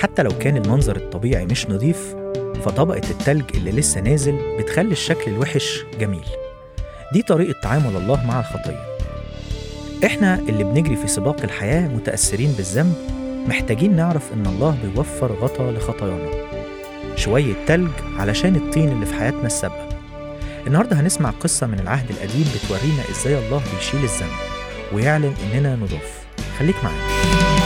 حتى لو كان المنظر الطبيعي مش نظيف فطبقة التلج اللي لسه نازل بتخلي الشكل الوحش جميل دي طريقة تعامل الله مع الخطية احنا اللي بنجري في سباق الحياة متأثرين بالذنب محتاجين نعرف ان الله بيوفر غطا لخطايانا شوية تلج علشان الطين اللي في حياتنا السابقة النهاردة هنسمع قصة من العهد القديم بتورينا ازاي الله بيشيل الذنب ويعلن اننا نضاف خليك معانا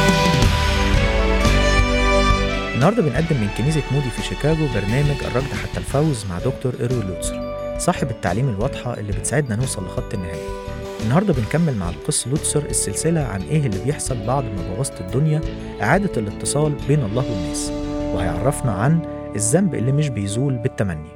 النهارده بنقدم من كنيسة مودي في شيكاغو برنامج الركض حتى الفوز مع دكتور إيرو لوتسر صاحب التعليم الواضحة اللي بتساعدنا نوصل لخط النهاية النهارده بنكمل مع القس لوتسر السلسلة عن إيه اللي بيحصل بعد ما بوظت الدنيا إعادة الاتصال بين الله والناس وهيعرفنا عن الذنب اللي مش بيزول بالتمني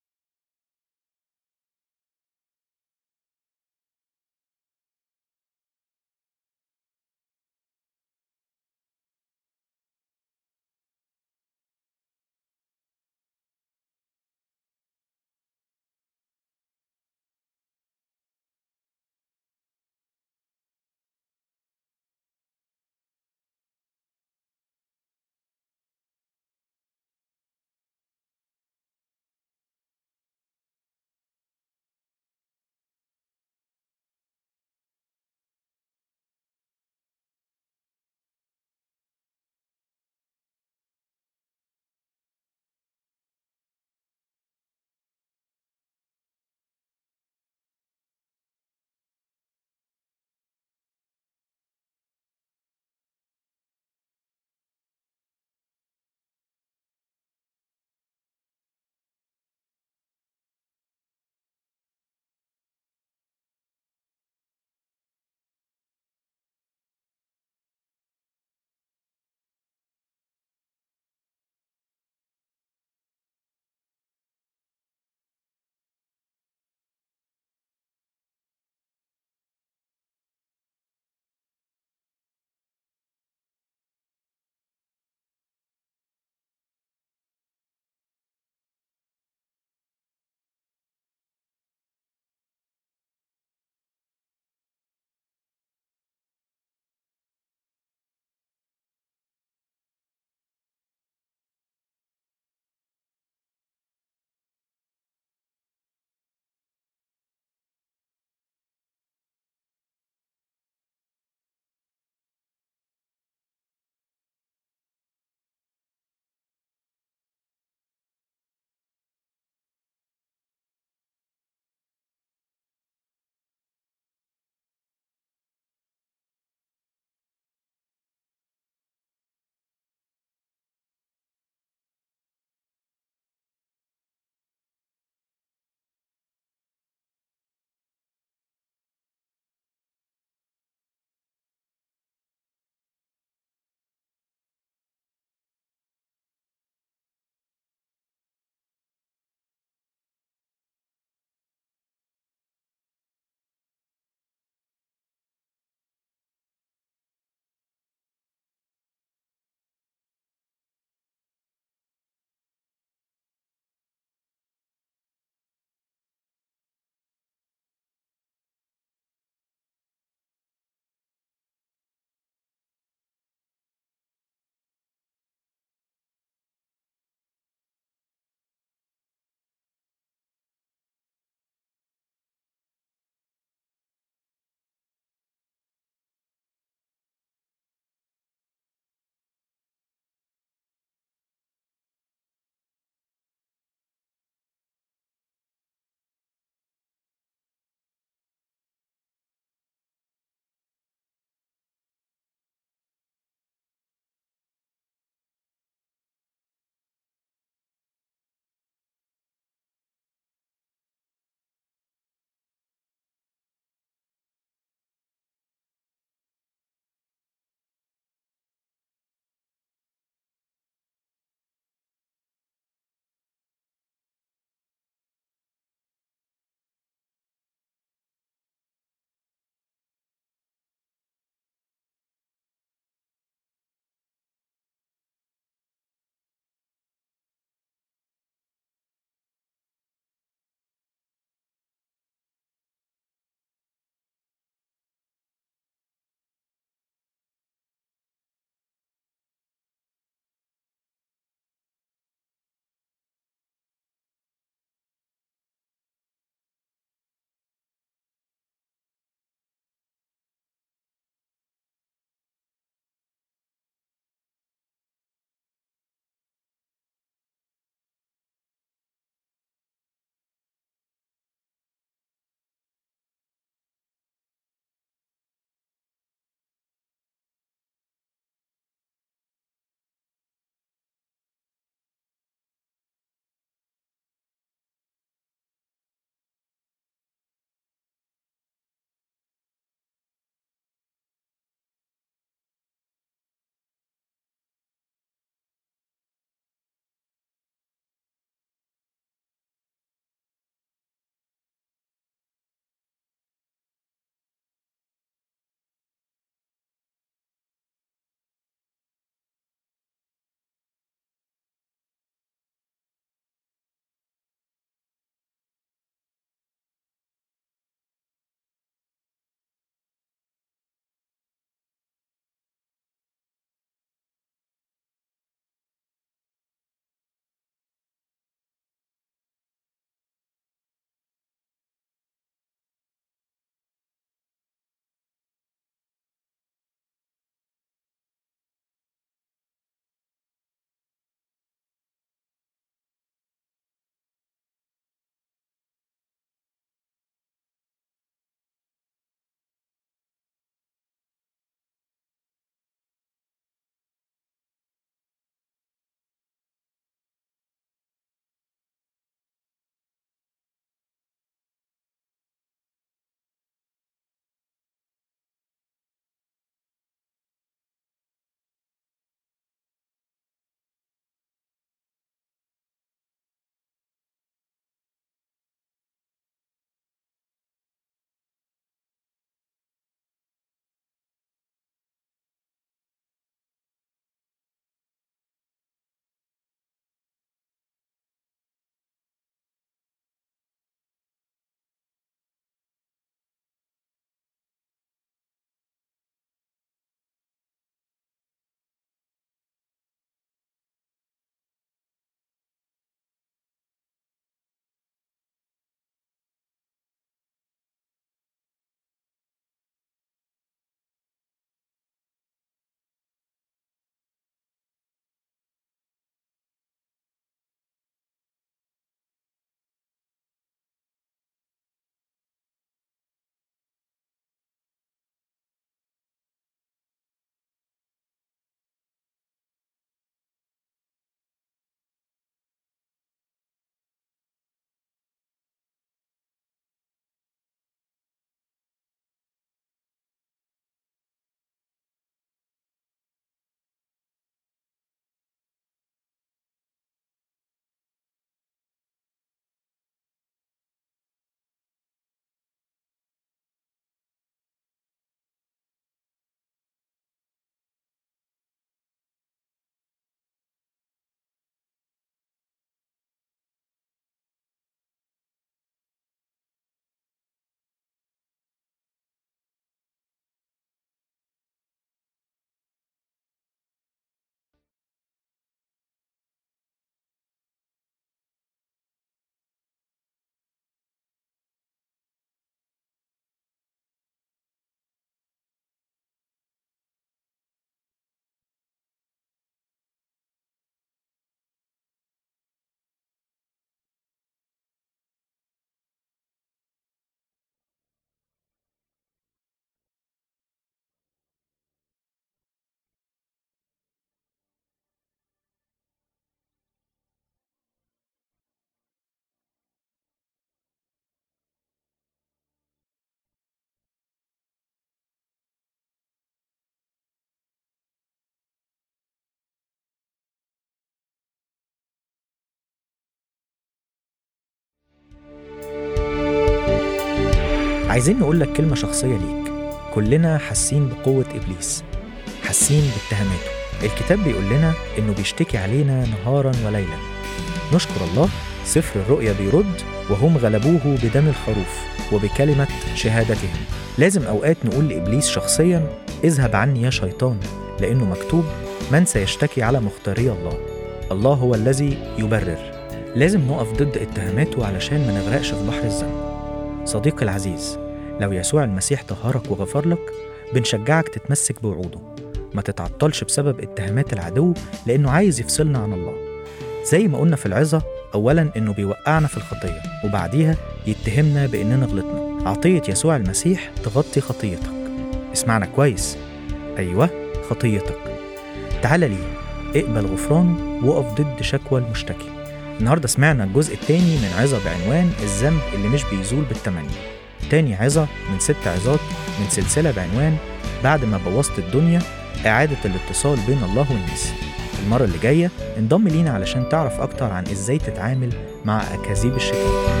عايزين نقول لك كلمة شخصية ليك كلنا حاسين بقوة إبليس حاسين باتهاماته الكتاب بيقول لنا إنه بيشتكي علينا نهارا وليلا نشكر الله سفر الرؤيا بيرد وهم غلبوه بدم الخروف وبكلمة شهادتهم لازم أوقات نقول لإبليس شخصيا اذهب عني يا شيطان لأنه مكتوب من سيشتكي على مختاري الله الله هو الذي يبرر لازم نقف ضد اتهاماته علشان ما نغرقش في بحر الذنب صديقي العزيز لو يسوع المسيح طهرك وغفر لك بنشجعك تتمسك بوعوده ما تتعطلش بسبب اتهامات العدو لأنه عايز يفصلنا عن الله زي ما قلنا في العظة أولا إنه بيوقعنا في الخطية وبعديها يتهمنا بإننا غلطنا عطية يسوع المسيح تغطي خطيتك اسمعنا كويس أيوة خطيتك تعال ليه اقبل غفرانه وقف ضد شكوى المشتكي النهاردة سمعنا الجزء الثاني من عظة بعنوان الذنب اللي مش بيزول بالتمني تاني عظة من ست عظات من سلسلة بعنوان بعد ما بوظت الدنيا إعادة الاتصال بين الله والناس المرة اللي جاية انضم لينا علشان تعرف أكتر عن إزاي تتعامل مع أكاذيب الشيطان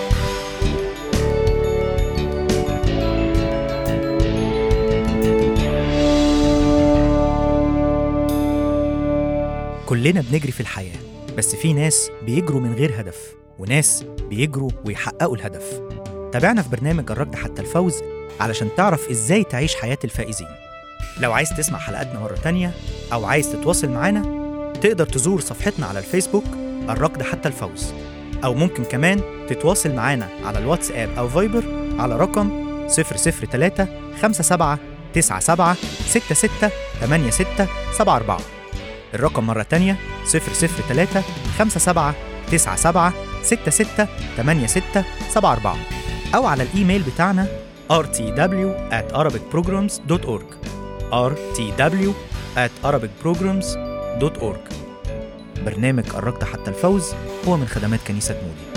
كلنا بنجري في الحياة بس في ناس بيجروا من غير هدف وناس بيجروا ويحققوا الهدف تابعنا في برنامج الركض حتى الفوز علشان تعرف ازاي تعيش حياة الفائزين لو عايز تسمع حلقاتنا مرة تانية أو عايز تتواصل معانا تقدر تزور صفحتنا على الفيسبوك الركض حتى الفوز أو ممكن كمان تتواصل معانا على الواتساب أو فايبر على رقم 003 57 97 66 86 74 الرقم مرة تانية 003 57 97 66 86 74 أو على الإيميل بتاعنا rtw at arabicprograms.org rtw at arabicprograms.org برنامج قربت حتى الفوز هو من خدمات كنيسة مودي